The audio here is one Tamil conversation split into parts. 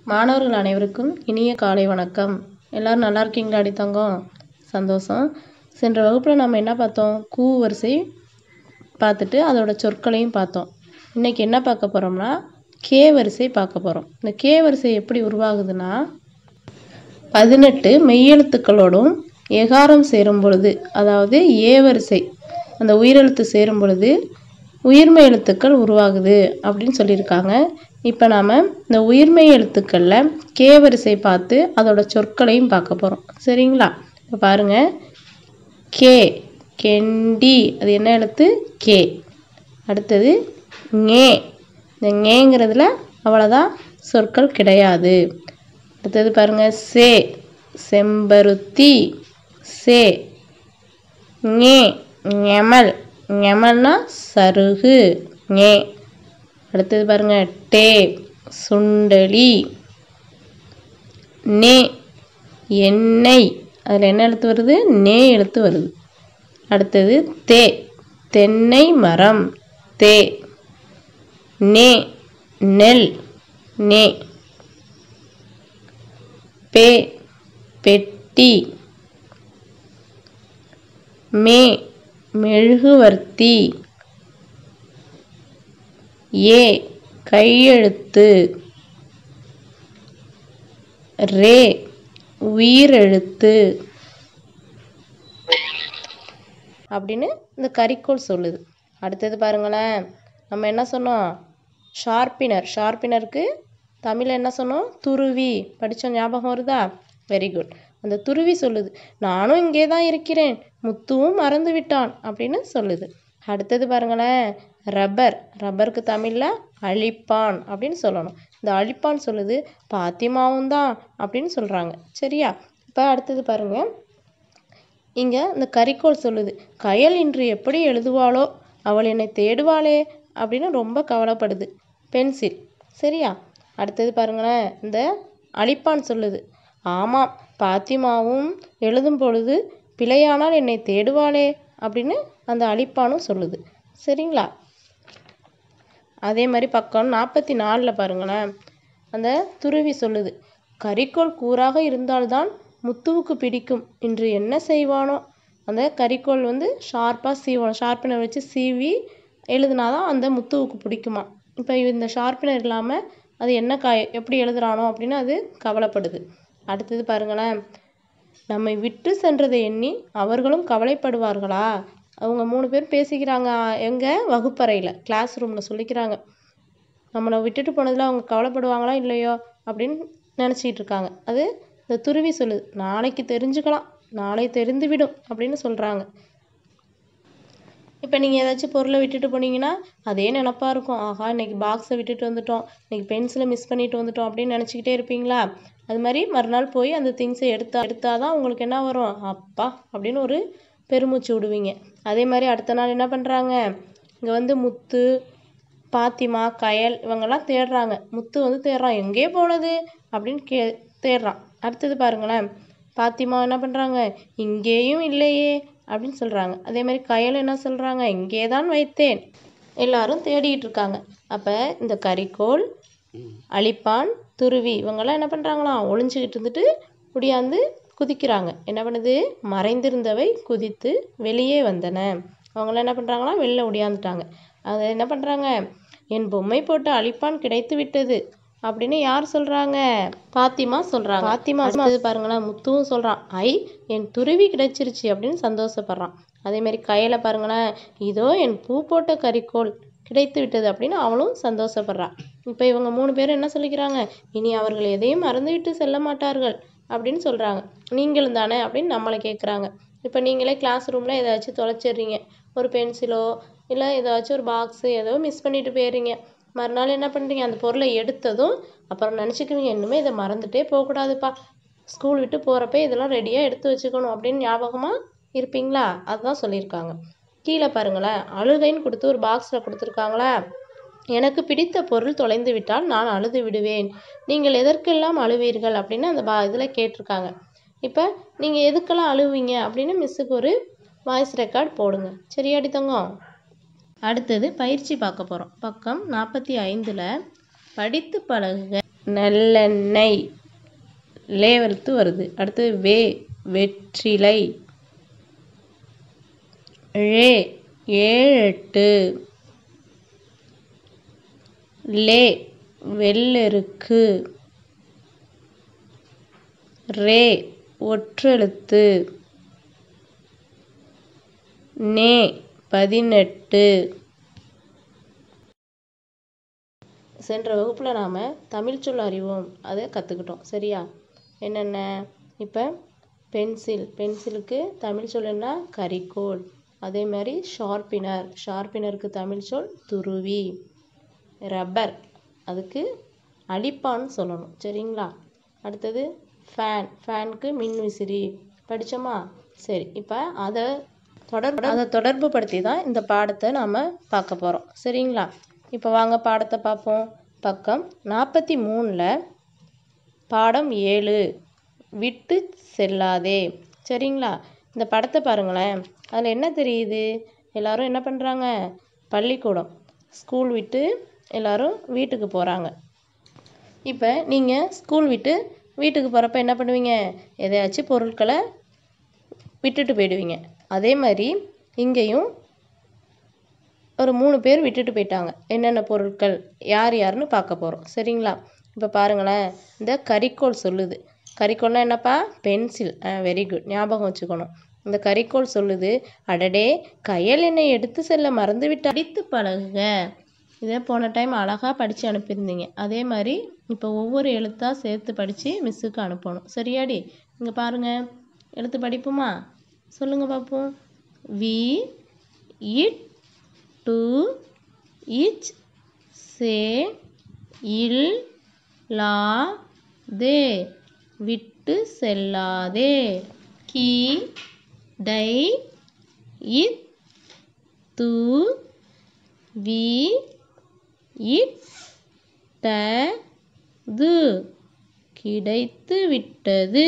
மாணவர்கள் அனைவருக்கும் இனிய காலை வணக்கம் எல்லாரும் நல்லா இருக்கீங்களா அடி தங்கம் சந்தோஷம் சென்ற வகுப்பில் நம்ம என்ன பார்த்தோம் கூ வரிசை பார்த்துட்டு அதோட சொற்களையும் பார்த்தோம் இன்னைக்கு என்ன பார்க்க போகிறோம்னா கே வரிசை பார்க்க போகிறோம் இந்த கே வரிசை எப்படி உருவாகுதுன்னா பதினெட்டு மெய்யெழுத்துக்களோடும் எகாரம் சேரும் பொழுது அதாவது ஏ வரிசை அந்த உயிரெழுத்து சேரும் பொழுது உயிர்மெய் எழுத்துக்கள் உருவாகுது அப்படின்னு சொல்லியிருக்காங்க இப்போ நாம் இந்த உயிர்மெய் எழுத்துக்களில் கே வரிசை பார்த்து அதோட சொற்களையும் பார்க்க போகிறோம் சரிங்களா இப்போ பாருங்கள் கே கெண்டி அது என்ன எழுத்து கே அடுத்தது ஞே இந்த ஞேங்கிறதுல அவ்வளோதான் சொற்கள் கிடையாது அடுத்தது பாருங்க சே செம்பருத்தி சே ஞே ஞெமல் ஞெமல்னா சருகு ஞே அடுத்தது பாருங்க டே சுண்டலி நே எண்ணெய் அதில் என்ன எழுத்து வருது நே எழுத்து வருது அடுத்தது தே தென்னை மரம் தே நே நெல் நே பே பெட்டி மே மெழுகுவர்த்தி ஏ கையெழுத்து ரே உயிரெழுத்து அப்படின்னு இந்த கரிக்கோள் சொல்லுது அடுத்தது பாருங்களேன் நம்ம என்ன சொன்னோம் ஷார்ப்பினர் ஷார்ப்பினருக்கு தமிழில் என்ன சொன்னோம் துருவி படித்தோம் ஞாபகம் வருதா வெரி குட் அந்த துருவி சொல்லுது நானும் இங்கே தான் இருக்கிறேன் முத்துவும் மறந்து விட்டான் அப்படின்னு சொல்லுது அடுத்தது பாருங்களேன் ரப்பர் ரப்பருக்கு தமிழில் அழிப்பான் அப்படின்னு சொல்லணும் இந்த அழிப்பான் சொல்லுது பாத்திமாவும் தான் அப்படின்னு சொல்கிறாங்க சரியா இப்போ அடுத்தது பாருங்க இங்கே இந்த கரிக்கோள் சொல்லுது கயல் இன்று எப்படி எழுதுவாளோ அவள் என்னை தேடுவாளே அப்படின்னு ரொம்ப கவலைப்படுது பென்சில் சரியா அடுத்தது பாருங்களேன் இந்த அழிப்பான் சொல்லுது ஆமாம் பாத்திமாவும் எழுதும் பொழுது பிழையானால் என்னை தேடுவாளே அப்படின்னு அந்த அழிப்பானும் சொல்லுது சரிங்களா அதே மாதிரி பக்கம் நாற்பத்தி நாலில் பாருங்களேன் அந்த துருவி சொல்லுது கரிக்கோள் கூறாக இருந்தால்தான் முத்துவுக்கு பிடிக்கும் இன்று என்ன செய்வானோ அந்த கரிக்கோள் வந்து ஷார்ப்பாக சீவணும் ஷார்ப்பினர் வச்சு சீவி எழுதுனாதான் அந்த முத்துவுக்கு பிடிக்குமா இப்போ இந்த ஷார்ப்பினர் இல்லாமல் அது என்ன காய் எப்படி எழுதுறானோ அப்படின்னு அது கவலைப்படுது அடுத்தது பாருங்களேன் நம்மை விட்டு சென்றதை எண்ணி அவர்களும் கவலைப்படுவார்களா அவங்க மூணு பேர் பேசிக்கிறாங்க எங்க வகுப்பறையில் கிளாஸ் ரூமில் சொல்லிக்கிறாங்க நம்மளை விட்டுட்டு போனதில் அவங்க கவலைப்படுவாங்களா இல்லையோ அப்படின்னு நினச்சிக்கிட்டு இருக்காங்க அது இந்த துருவி சொல்லுது நாளைக்கு தெரிஞ்சுக்கலாம் நாளை தெரிந்துவிடும் அப்படின்னு சொல்கிறாங்க இப்போ நீங்கள் ஏதாச்சும் பொருளை விட்டுட்டு போனீங்கன்னா அதே நினப்பா இருக்கும் ஆஹா இன்னைக்கு பாக்ஸை விட்டுட்டு வந்துட்டோம் இன்னைக்கு பென்சிலை மிஸ் பண்ணிட்டு வந்துட்டோம் அப்படின்னு நினச்சிக்கிட்டே இருப்பீங்களா அது மாதிரி மறுநாள் போய் அந்த திங்ஸை எடுத்தா எடுத்தாதான் உங்களுக்கு என்ன வரும் அப்பா அப்படின்னு ஒரு பெருமூச்சு விடுவீங்க அதே மாதிரி அடுத்த நாள் என்ன பண்ணுறாங்க இங்கே வந்து முத்து பாத்திமா கயல் இவங்கெல்லாம் தேடுறாங்க முத்து வந்து தேடுறான் எங்கே போனது அப்படின்னு கே தேடுறான் அடுத்தது பாருங்களேன் பாத்திமா என்ன பண்ணுறாங்க இங்கேயும் இல்லையே அப்படின்னு சொல்கிறாங்க அதே மாதிரி கயல் என்ன சொல்கிறாங்க இங்கே தான் வைத்தேன் எல்லாரும் தேடிட்டு இருக்காங்க அப்போ இந்த கரிக்கோள் அழிப்பான் துருவி இவங்கெல்லாம் என்ன பண்ணுறாங்களாம் ஒளிஞ்சுக்கிட்டு இருந்துட்டு முடியாந்து குதிக்கிறாங்க என்ன பண்ணுது மறைந்திருந்தவை குதித்து வெளியே வந்தன அவங்களாம் என்ன பண்ணுறாங்களாம் வெளில ஒடியாந்துட்டாங்க அதை என்ன பண்ணுறாங்க என் பொம்மை போட்டு அழிப்பான் கிடைத்து விட்டது அப்படின்னு யார் சொல்கிறாங்க பாத்திமா சொல்கிறாங்க பாத்திமா அடுத்தது பாருங்களேன் முத்துவும் சொல்கிறான் ஐ என் துருவி கிடைச்சிருச்சு அப்படின்னு சந்தோஷப்படுறான் அதே மாதிரி கையில் பாருங்களேன் இதோ என் பூ போட்ட கரிக்கோள் கிடைத்து விட்டது அப்படின்னு அவளும் சந்தோஷப்படுறான் இப்போ இவங்க மூணு பேரும் என்ன சொல்லிக்கிறாங்க இனி அவர்கள் எதையும் மறந்துவிட்டு செல்ல மாட்டார்கள் அப்படின்னு சொல்கிறாங்க நீங்களும் தானே அப்படின்னு நம்மளை கேட்குறாங்க இப்போ நீங்களே கிளாஸ் ரூமில் ஏதாச்சும் தொலைச்சிடுறீங்க ஒரு பென்சிலோ இல்லை ஏதாச்சும் ஒரு பாக்ஸு ஏதோ மிஸ் பண்ணிட்டு போயிடுறீங்க மறுநாள் என்ன பண்ணுறீங்க அந்த பொருளை எடுத்ததும் அப்புறம் நினச்சிக்குவீங்க இன்னுமே இதை மறந்துட்டே போகக்கூடாதுப்பா ஸ்கூல் விட்டு போகிறப்ப இதெல்லாம் ரெடியாக எடுத்து வச்சுக்கணும் அப்படின்னு ஞாபகமாக இருப்பீங்களா அதுதான் சொல்லியிருக்காங்க கீழே பாருங்களேன் அழுகைன்னு கொடுத்து ஒரு பாக்ஸில் கொடுத்துருக்காங்களா எனக்கு பிடித்த பொருள் தொலைந்து விட்டால் நான் அழுது விடுவேன் நீங்கள் எதற்கெல்லாம் அழுவீர்கள் அப்படின்னு அந்த பா இதில் கேட்டிருக்காங்க இப்போ நீங்கள் எதுக்கெல்லாம் அழுவீங்க அப்படின்னு மிஸ்ஸுக்கு ஒரு வாய்ஸ் ரெக்கார்ட் போடுங்க சரியாடி தங்கம் அடுத்தது பயிற்சி பார்க்க போகிறோம் பக்கம் நாற்பத்தி ஐந்தில் படித்து பழகுக நல்லெண்ணெய் லே வலுத்து வருது அடுத்தது வே வெற்றிலை ழே ஏழெட்டு லே வெள்ளெருக்கு ரே ஒற்றெழுத்து நே பதினெட்டு சென்ற வகுப்பில் நாம் தமிழ் சொல் அறிவோம் அதை கற்றுக்கிட்டோம் சரியா என்னென்ன இப்போ பென்சில் பென்சிலுக்கு தமிழ் சொல் என்ன கரிக்கோல் அதே மாதிரி ஷார்ப்பினர் ஷார்ப்பினருக்கு தமிழ் சொல் துருவி ரப்பர் அதுக்கு அடிப்பான்னு சொல்லணும் சரிங்களா அடுத்தது ஃபேன் ஃபேனுக்கு மின் விசிறி படித்தோமா சரி இப்போ அதை தொடர் அதை தொடர்பு படுத்தி தான் இந்த பாடத்தை நாம் பார்க்க போகிறோம் சரிங்களா இப்போ வாங்க பாடத்தை பார்ப்போம் பக்கம் நாற்பத்தி மூணில் பாடம் ஏழு விட்டு செல்லாதே சரிங்களா இந்த படத்தை பாருங்களேன் அதில் என்ன தெரியுது எல்லாரும் என்ன பண்ணுறாங்க பள்ளிக்கூடம் ஸ்கூல் விட்டு எல்லாரும் வீட்டுக்கு போகிறாங்க இப்போ நீங்கள் ஸ்கூல் விட்டு வீட்டுக்கு போகிறப்ப என்ன பண்ணுவீங்க எதையாச்சும் பொருட்களை விட்டுட்டு போயிடுவீங்க அதே மாதிரி இங்கேயும் ஒரு மூணு பேர் விட்டுட்டு போயிட்டாங்க என்னென்ன பொருட்கள் யார் யாருன்னு பார்க்க போகிறோம் சரிங்களா இப்போ பாருங்களேன் இந்த கரிக்கோல் சொல்லுது கரிக்கோல்னா என்னப்பா பென்சில் வெரி குட் ஞாபகம் வச்சுக்கணும் இந்த கரிக்கோல் சொல்லுது அடடே கையல் என்னை எடுத்து செல்ல மறந்து விட்டு அடித்து பழகுக இதை போன டைம் அழகாக படித்து அனுப்பியிருந்தீங்க அதே மாதிரி இப்போ ஒவ்வொரு எழுத்தாக சேர்த்து படித்து மிஸ்ஸுக்கு அனுப்பணும் சரியாடி இங்கே பாருங்கள் எழுத்து படிப்புமா சொல்லுங்கள் பார்ப்போம் வி இட் டு இச் சே இல் லா தே விட்டு செல்லாதே கி டை இத் து வி இட் ட து கிடைத்து விட்டது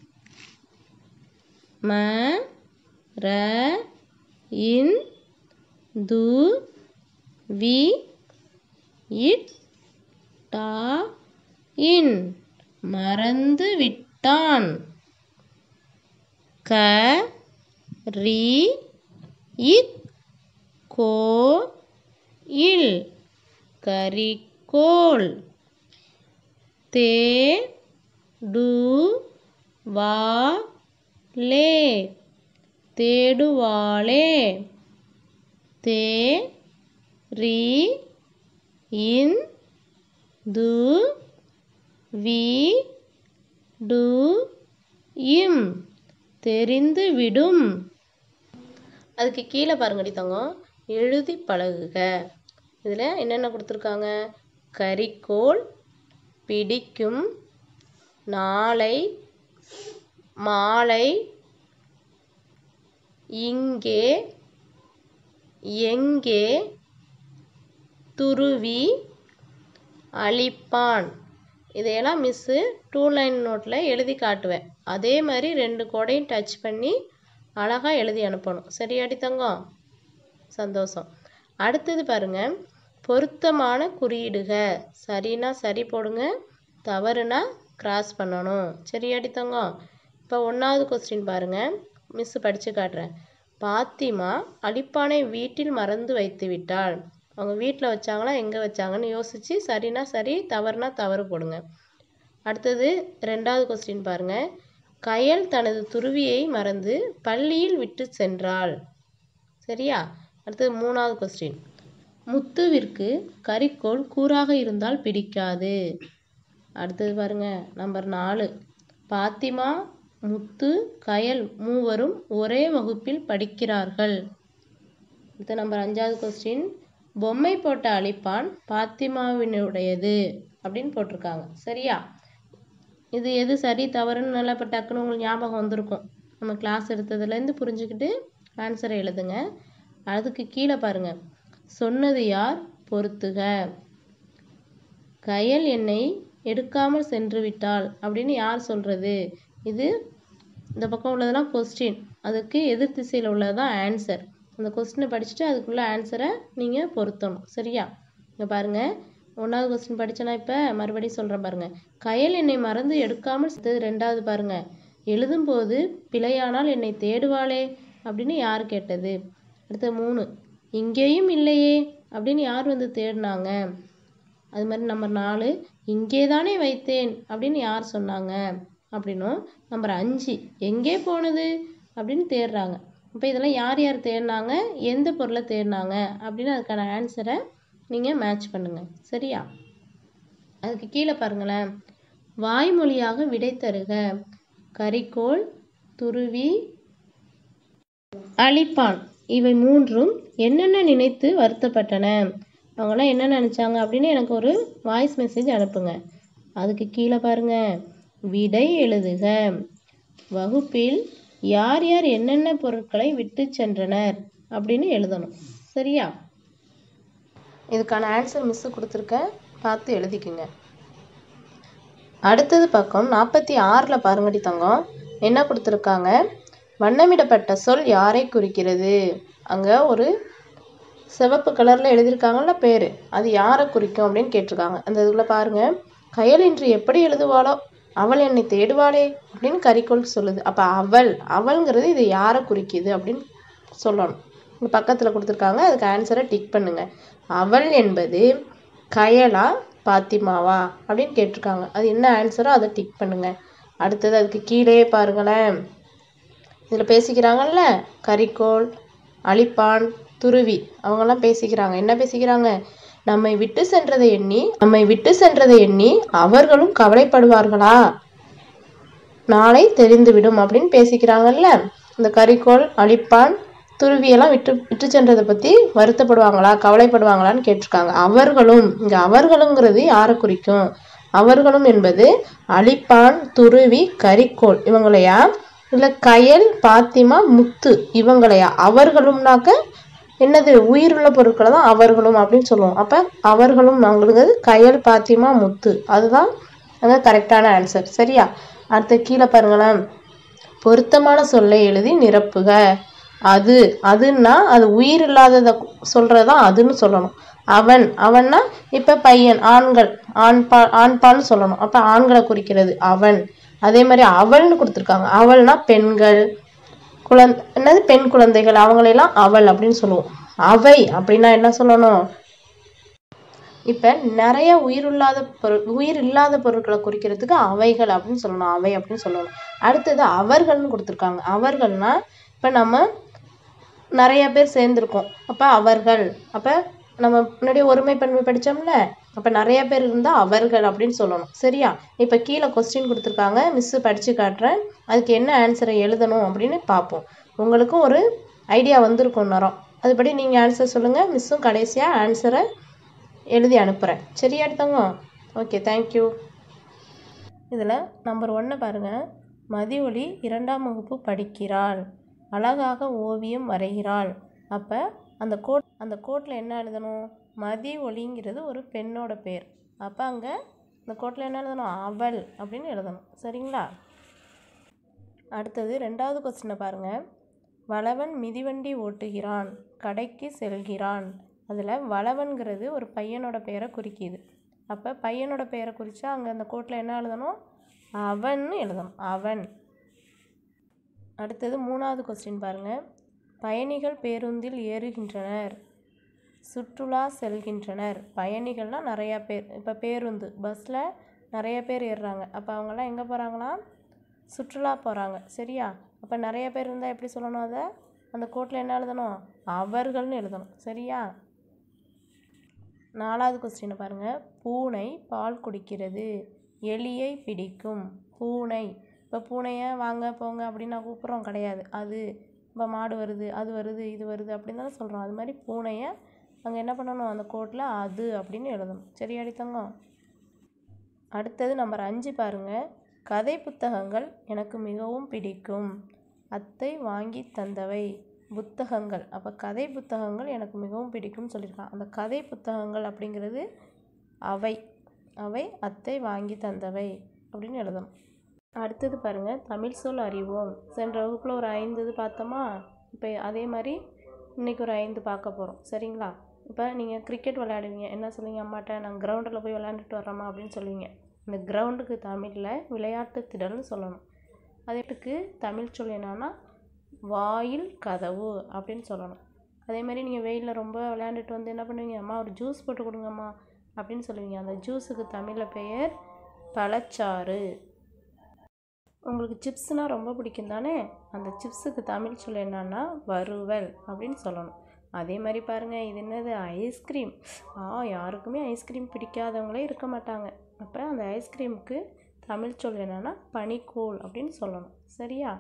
ம ர இன் து வி இட் டா இன் மறந்து விட்டான் க ரி இக் கோ இல் கரிக்கோல் தே டு வா லே தேடுவாளே தே ரி இன் து வி டு இம் தெரிந்துவிடும் அதுக்கு கீழே பாருங்கடி தங்கம் எழுதி பழகுக இதில் என்னென்ன கொடுத்துருக்காங்க கரிக்கோல் பிடிக்கும் நாளை மாலை இங்கே எங்கே துருவி அழிப்பான் இதையெல்லாம் மிஸ்ஸு டூ லைன் நோட்டில் எழுதி காட்டுவேன் அதே மாதிரி ரெண்டு கோடையும் டச் பண்ணி அழகாக எழுதி அனுப்பணும் சரியாடி தங்கம் சந்தோஷம் அடுத்தது பாருங்க பொருத்தமான குறியீடுக சரினா சரி போடுங்க தவறுனா கிராஸ் பண்ணணும் சரியாடி தங்கம் இப்போ ஒன்றாவது கொஸ்டின் பாருங்க மிஸ் படித்து காட்டுறேன் பாத்திமா அழிப்பானை வீட்டில் மறந்து வைத்து விட்டாள் அவங்க வீட்டில் வச்சாங்களா எங்கே வச்சாங்கன்னு யோசித்து சரினா சரி தவறுனா தவறு போடுங்க அடுத்தது ரெண்டாவது கொஸ்டின் பாருங்க கயல் தனது துருவியை மறந்து பள்ளியில் விட்டு சென்றாள் சரியா அடுத்தது மூணாவது கொஸ்டின் முத்துவிற்கு கரிக்கோல் கூறாக இருந்தால் பிடிக்காது அடுத்தது பாருங்க நம்பர் நாலு பாத்திமா முத்து கயல் மூவரும் ஒரே வகுப்பில் படிக்கிறார்கள் அடுத்து நம்பர் அஞ்சாவது கொஸ்டின் பொம்மை போட்ட அழிப்பான் பாத்திமாவினுடையது அப்படின்னு போட்டிருக்காங்க சரியா இது எது சரி தவறுன்னு நல்லா இப்போ டக்குன்னு உங்களுக்கு ஞாபகம் வந்திருக்கும் நம்ம கிளாஸ் எடுத்ததுலேருந்து புரிஞ்சுக்கிட்டு ஆன்சரை எழுதுங்க அதுக்கு கீழே பாருங்க சொன்னது யார் பொறுத்துக கயல் என்னை எடுக்காமல் சென்று விட்டாள் அப்படின்னு யார் சொல்கிறது இது இந்த பக்கம் உள்ளதெல்லாம் கொஸ்டின் அதுக்கு எதிர் திசையில் உள்ளதுதான் ஆன்சர் அந்த கொஸ்டினை படிச்சுட்டு அதுக்குள்ள ஆன்சரை நீங்கள் பொருத்தணும் சரியா இங்கே பாருங்கள் ஒன்றாவது கொஸ்டின் படிச்சேனா இப்போ மறுபடியும் சொல்கிறேன் பாருங்க கயல் என்னை மறந்து எடுக்காமல் செத்தது ரெண்டாவது பாருங்க எழுதும்போது பிழையானால் என்னை தேடுவாளே அப்படின்னு யார் கேட்டது அடுத்து மூணு இங்கேயும் இல்லையே அப்படின்னு யார் வந்து தேடினாங்க அது மாதிரி நம்பர் நாலு இங்கே தானே வைத்தேன் அப்படின்னு யார் சொன்னாங்க அப்படின்னும் நம்பர் அஞ்சு எங்கே போனது அப்படின்னு தேடுறாங்க இப்போ இதெல்லாம் யார் யார் தேடினாங்க எந்த பொருளை தேடினாங்க அப்படின்னு அதுக்கான ஆன்சரை நீங்கள் மேட்ச் பண்ணுங்க சரியா அதுக்கு கீழே பாருங்களேன் வாய்மொழியாக விடை தருக கரிக்கோல் துருவி அழிப்பான் இவை மூன்றும் என்னென்ன நினைத்து வருத்தப்பட்டன அவங்களாம் என்ன நினைச்சாங்க அப்படின்னு எனக்கு ஒரு வாய்ஸ் மெசேஜ் அனுப்புங்க அதுக்கு கீழே பாருங்க விடை எழுதுக வகுப்பில் யார் யார் என்னென்ன பொருட்களை விட்டு சென்றனர் அப்படின்னு எழுதணும் சரியா இதுக்கான ஆன்சர் மிஸ் கொடுத்துருக்கேன் பார்த்து எழுதிக்குங்க அடுத்தது பக்கம் நாற்பத்தி ஆறில் பாருங்கடி தங்கம் என்ன கொடுத்துருக்காங்க வண்ணமிடப்பட்ட சொல் யாரை குறிக்கிறது அங்கே ஒரு சிவப்பு கலரில் எழுதியிருக்காங்கல்ல பேர் அது யாரை குறிக்கும் அப்படின்னு கேட்டிருக்காங்க அந்த இதுக்குள்ள பாருங்க கயல் இன்று எப்படி எழுதுவாளோ அவள் என்னை தேடுவாளே அப்படின்னு கரிக்கோள் சொல்லுது அப்போ அவள் அவள்ங்கிறது இது யாரை குறிக்குது அப்படின்னு சொல்லணும் இங்க பக்கத்தில் கொடுத்துருக்காங்க அதுக்கு ஆன்சரை டிக் பண்ணுங்க அவள் என்பது கயலா பாத்திமாவா அப்படின்னு கேட்டிருக்காங்க அது என்ன ஆன்சரோ அதை டிக் பண்ணுங்க அடுத்தது அதுக்கு கீழே பாருங்களேன் இதில் பேசிக்கிறாங்கல்ல கரிக்கோள் அழிப்பான் துருவி அவங்கெல்லாம் பேசிக்கிறாங்க என்ன பேசிக்கிறாங்க நம்மை விட்டு சென்றதை எண்ணி நம்மை விட்டு சென்றதை எண்ணி அவர்களும் கவலைப்படுவார்களா நாளை தெரிந்துவிடும் அப்படின்னு பேசிக்கிறாங்கல்ல இந்த கரிக்கோள் அழிப்பான் துருவியெல்லாம் விட்டு விட்டு சென்றதை பற்றி வருத்தப்படுவாங்களா கவலைப்படுவாங்களான்னு கேட்டிருக்காங்க அவர்களும் இங்கே அவர்களுங்கிறது யாரை குறிக்கும் அவர்களும் என்பது அழிப்பான் துருவி கரிக்கோள் இவங்களையா இல்லை கயல் பாத்திமா முத்து இவங்களையா அவர்களும்னாக்க என்னது உயிருள்ள பொருட்களை தான் அவர்களும் அப்படின்னு சொல்லுவோம் அப்போ அவர்களும் அவங்களுக்கு கயல் பாத்திமா முத்து அதுதான் அங்கே கரெக்டான ஆன்சர் சரியா அடுத்து கீழே பாருங்களேன் பொருத்தமான சொல்லை எழுதி நிரப்புக அது அதுன்னா அது உயிர் இல்லாததை சொல்றதான் அதுன்னு சொல்லணும் அவன் அவன்னா இப்ப பையன் ஆண்கள் ஆண்பா ஆண்பான்னு சொல்லணும் அப்ப ஆண்களை குறிக்கிறது அவன் அதே மாதிரி அவள்னு கொடுத்துருக்காங்க அவள்னா பெண்கள் குழந்தை என்னது பெண் குழந்தைகள் அவங்களெல்லாம் அவள் அப்படின்னு சொல்லுவோம் அவை அப்படின்னா என்ன சொல்லணும் இப்ப நிறைய உயிருள்ளாத பொருள் உயிர் இல்லாத பொருட்களை குறிக்கிறதுக்கு அவைகள் அப்படின்னு சொல்லணும் அவை அப்படின்னு சொல்லணும் அடுத்தது அவர்கள்னு கொடுத்துருக்காங்க அவர்கள்னா இப்ப நம்ம நிறைய பேர் சேர்ந்துருக்கோம் அப்ப அவர்கள் அப்ப நம்ம முன்னாடி ஒருமை பன்மை படிச்சோம்ல அப்ப நிறைய பேர் இருந்தா அவர்கள் அப்படின்னு சொல்லணும் சரியா இப்ப கீழே கொஸ்டின் கொடுத்துருக்காங்க மிஸ் படிச்சு காட்டுறேன் அதுக்கு என்ன ஆன்சரை எழுதணும் அப்படின்னு பார்ப்போம் உங்களுக்கும் ஒரு ஐடியா வந்திருக்கும் நேரம் அதுபடி நீங்க ஆன்சர் சொல்லுங்க மிஸ்ஸும் கடைசியா ஆன்சரை எழுதி அனுப்புகிறேன் சரியா எடுத்தவங்க ஓகே தேங்க்யூ இதில் நம்பர் ஒன்னை பாருங்கள் மதியொளி இரண்டாம் வகுப்பு படிக்கிறாள் அழகாக ஓவியம் வரைகிறாள் அப்போ அந்த கோட் அந்த கோட்டில் என்ன எழுதணும் மதி ஒளிங்கிறது ஒரு பெண்ணோட பேர் அப்போ அங்கே அந்த கோட்டில் என்ன எழுதணும் அவள் அப்படின்னு எழுதணும் சரிங்களா அடுத்தது ரெண்டாவது கொஸ்டினை பாருங்கள் வளவன் மிதிவண்டி ஓட்டுகிறான் கடைக்கு செல்கிறான் அதில் வளவன்கிறது ஒரு பையனோட பெயரை குறிக்கிது அப்போ பையனோட பெயரை குறித்தா அங்கே அந்த கோட்டில் என்ன எழுதணும் அவன்னு எழுதணும் அவன் அடுத்தது மூணாவது கொஸ்டின் பாருங்கள் பயணிகள் பேருந்தில் ஏறுகின்றனர் சுற்றுலா செல்கின்றனர் பயணிகள்னால் நிறையா பேர் இப்போ பேருந்து பஸ்ஸில் நிறைய பேர் ஏறுறாங்க அப்போ அவங்கெல்லாம் எங்கே போகிறாங்களா சுற்றுலா போகிறாங்க சரியா அப்போ நிறைய பேர் இருந்தால் எப்படி சொல்லணும் அதை அந்த கோட்டில் என்ன எழுதணும் அவர்கள்னு எழுதணும் சரியா நாலாவது கொஸ்டினை பாருங்கள் பூனை பால் குடிக்கிறது எலியை பிடிக்கும் பூனை இப்போ பூனையை வாங்க போங்க அப்படின்னு நான் கூப்பிட்றோம் கிடையாது அது இப்போ மாடு வருது அது வருது இது வருது அப்படின்னு தானே சொல்கிறோம் அது மாதிரி பூனையை அங்கே என்ன பண்ணணும் அந்த கோட்டில் அது அப்படின்னு எழுதணும் சரியாடி தங்கம் அடுத்தது நம்பர் அஞ்சு பாருங்கள் கதை புத்தகங்கள் எனக்கு மிகவும் பிடிக்கும் அத்தை வாங்கி தந்தவை புத்தகங்கள் அப்போ கதை புத்தகங்கள் எனக்கு மிகவும் பிடிக்கும்னு சொல்லியிருக்கான் அந்த கதை புத்தகங்கள் அப்படிங்கிறது அவை அவை அத்தை வாங்கி தந்தவை அப்படின்னு எழுதணும் அடுத்தது பாருங்கள் தமிழ் சொல் அறிவோம் சென்ற வகுப்பில் ஒரு ஐந்து இது பார்த்தோமா இப்போ அதே மாதிரி இன்னைக்கு ஒரு ஐந்து பார்க்க போகிறோம் சரிங்களா இப்போ நீங்கள் கிரிக்கெட் விளையாடுவீங்க என்ன சொல்லுவீங்க அம்மாட்ட நான் கிரவுண்டில் போய் விளையாண்டுட்டு வர்றேம்மா அப்படின்னு சொல்லுவீங்க இந்த கிரவுண்டுக்கு தமிழில் விளையாட்டு திடல்னு சொல்லணும் அதுக்கு தமிழ் சொல் என்னன்னா வாயில் கதவு அப்படின்னு சொல்லணும் அதே மாதிரி நீங்கள் வெயிலில் ரொம்ப விளையாண்டுட்டு வந்து என்ன பண்ணுவீங்க அம்மா ஒரு ஜூஸ் போட்டு கொடுங்கம்மா அப்படின்னு சொல்லுவீங்க அந்த ஜூஸுக்கு தமிழில் பெயர் பழச்சாறு உங்களுக்கு சிப்ஸ்னால் ரொம்ப பிடிக்கும் தானே அந்த சிப்ஸுக்கு தமிழ் சொல் என்னன்னா வறுவல் அப்படின்னு சொல்லணும் அதே மாதிரி பாருங்கள் இது என்னது ஐஸ்கிரீம் ஆ யாருக்குமே ஐஸ்கிரீம் பிடிக்காதவங்களே இருக்க மாட்டாங்க அப்போ அந்த ஐஸ்கிரீமுக்கு தமிழ் சொல் என்னன்னா பனிக்கூழ் அப்படின்னு சொல்லணும் சரியா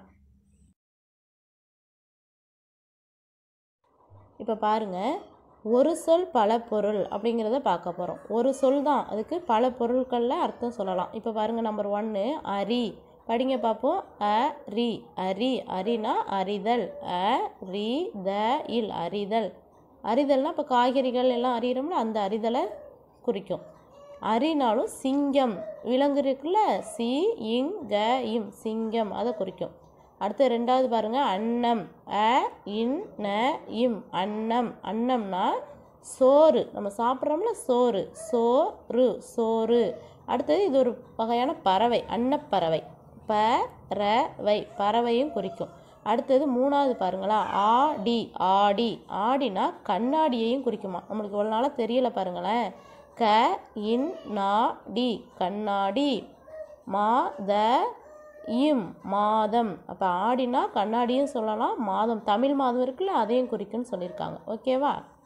இப்போ பாருங்கள் ஒரு சொல் பல பொருள் அப்படிங்கிறத பார்க்க போகிறோம் ஒரு சொல் தான் அதுக்கு பல பொருட்களில் அர்த்தம் சொல்லலாம் இப்போ பாருங்கள் நம்பர் ஒன்று அரி படிங்க பார்ப்போம் அ ரி அரி அரினா அறிதல் அ ரி த இல் அறிதல் அறிதல்னா இப்போ காய்கறிகள் எல்லாம் அறிகிறோம்ல அந்த அறிதலை குறிக்கும் அரினாலும் சிங்கம் விலங்கு இருக்குல்ல சி இங் க இம் சிங்கம் அதை குறிக்கும் அடுத்து ரெண்டாவது பாருங்க அன்னம் அ இன் ந இம் அன்னம் அன்னம்னா சோறு நம்ம சாப்பிட்றோம்ல சோறு சோறு சோறு அடுத்தது இது ஒரு வகையான பறவை அன்னப்பறவை பறவை பறவையும் குறிக்கும் அடுத்தது மூணாவது பாருங்களா ஆடி ஆடி ஆடினா கண்ணாடியையும் குறிக்குமா நம்மளுக்கு இவ்வளோ நாளாக தெரியல பாருங்களேன் க இன் நா டி கண்ணாடி மா த இம் மாதம் அப்போ ஆடினா கண்ணாடியும் சொல்லலாம் மாதம் தமிழ் மாதம் இருக்குல்ல அதையும் குறிக்குன்னு சொல்லியிருக்காங்க ஓகேவா